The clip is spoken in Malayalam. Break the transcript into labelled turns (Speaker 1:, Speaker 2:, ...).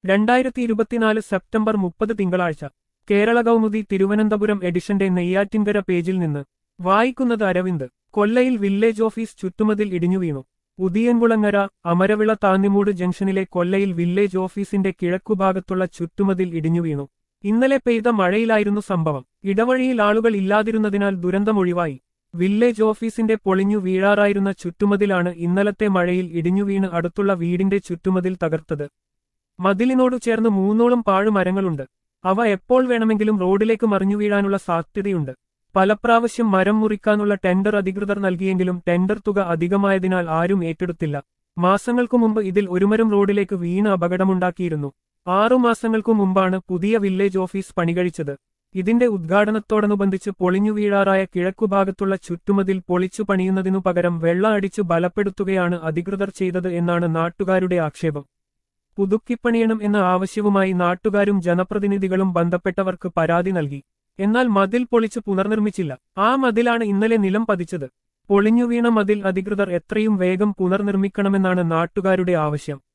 Speaker 1: രണ്ടായിരത്തി ഇരുപത്തിനാല് സെപ്റ്റംബർ മുപ്പത് തിങ്കളാഴ്ച കേരള കൗമുദി തിരുവനന്തപുരം എഡിഷന്റെ നെയ്യാറ്റിൻകര പേജിൽ നിന്ന് വായിക്കുന്നത് അരവിന്ദ് കൊല്ലയിൽ വില്ലേജ് ഓഫീസ് ചുറ്റുമതിൽ ഇടിഞ്ഞു വീണു ഉദിയൻകുളങ്ങര അമരവിള താന്നിമൂട് ജംഗ്ഷനിലെ കൊല്ലയിൽ വില്ലേജ് ഓഫീസിന്റെ കിഴക്കുഭാഗത്തുള്ള ചുറ്റുമതിൽ ഇടിഞ്ഞു വീണു ഇന്നലെ പെയ്ത മഴയിലായിരുന്നു സംഭവം ഇടവഴിയിൽ ആളുകൾ ഇല്ലാതിരുന്നതിനാൽ ദുരന്തമൊഴിവായി വില്ലേജ് ഓഫീസിന്റെ പൊളിഞ്ഞു വീഴാറായിരുന്ന ചുറ്റുമതിലാണ് ഇന്നലത്തെ മഴയിൽ ഇടിഞ്ഞു വീണ് അടുത്തുള്ള വീടിന്റെ ചുറ്റുമതിൽ തകർത്തത് മതിലിനോടു ചേർന്ന് മൂന്നോളം പാഴുമരങ്ങളുണ്ട് അവ എപ്പോൾ വേണമെങ്കിലും റോഡിലേക്ക് മറിഞ്ഞു വീഴാനുള്ള സാധ്യതയുണ്ട് പലപ്രാവശ്യം മരം മുറിക്കാനുള്ള ടെൻഡർ അധികൃതർ നൽകിയെങ്കിലും ടെൻഡർ തുക അധികമായതിനാൽ ആരും ഏറ്റെടുത്തില്ല മാസങ്ങൾക്കു മുമ്പ് ഇതിൽ ഒരുമരം റോഡിലേക്ക് വീണ് അപകടമുണ്ടാക്കിയിരുന്നു ആറു മാസങ്ങൾക്കു മുമ്പാണ് പുതിയ വില്ലേജ് ഓഫീസ് പണികഴിച്ചത് ഇതിന്റെ ഉദ്ഘാടനത്തോടനുബന്ധിച്ച് പൊളിഞ്ഞു വീഴാറായ കിഴക്കുഭാഗത്തുള്ള ചുറ്റുമതിൽ പൊളിച്ചു പണിയുന്നതിനു പകരം വെള്ളം അടിച്ചു ബലപ്പെടുത്തുകയാണ് അധികൃതർ ചെയ്തത് എന്നാണ് നാട്ടുകാരുടെ ആക്ഷേപം പുതുക്കിപ്പണിയണം എന്ന ആവശ്യവുമായി നാട്ടുകാരും ജനപ്രതിനിധികളും ബന്ധപ്പെട്ടവർക്ക് പരാതി നൽകി എന്നാൽ മതിൽ പൊളിച്ച് പുനർനിർമ്മിച്ചില്ല ആ മതിലാണ് ഇന്നലെ നിലം പതിച്ചത് പൊളിഞ്ഞു വീണ മതിൽ അധികൃതർ എത്രയും വേഗം പുനർനിർമ്മിക്കണമെന്നാണ് നാട്ടുകാരുടെ ആവശ്യം